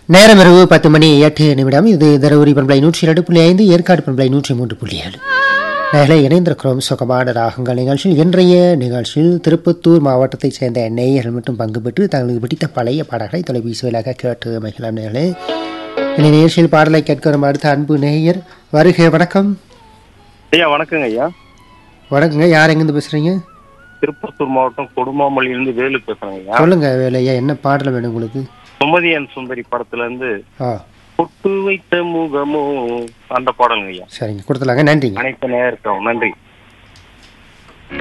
நேரம் இரவு பத்து மணி எட்டு நிமிடம் இது தருமபுரி பண்பலை நூற்றி இரண்டு புள்ளி ஐந்து ஏற்காடு பண்பலை நூற்றி மூன்று புள்ளி ஏழு நேரில் இணைந்திருக்கிறோம் சுகமான ராகங்கள் நிகழ்ச்சியில் இன்றைய நிகழ்ச்சியில் திருப்பத்தூர் மாவட்டத்தைச் சேர்ந்த நேயர்கள் மட்டும் பங்கு பெற்று தங்களுக்கு பிடித்த பழைய பாடல்களை தொலைபேசி வழியாக கேட்டு மகிழலாம் நேர்களே இந்த நிகழ்ச்சியில் பாடலை கேட்க வரும் அடுத்த அன்பு நேயர் வருக வணக்கம் ஐயா வணக்கங்க ஐயா வணக்கங்க யார் எங்கேருந்து பேசுறீங்க திருப்பத்தூர் மாவட்டம் கொடுமாமலையிலிருந்து வேலு பேசுறேங்க ஐயா சொல்லுங்க வேலையா என்ன பாடல் வேணும் உங்களுக்கு சுமதியன் சுந்தரி படத்துல இருந்து ஆ பொட்டு வைத்த முகமோ அந்த பாடலுங்க ஐயா சரிங்க கொடுத்துலாங்க நன்றிங்க அனைத்து நேரம் நன்றி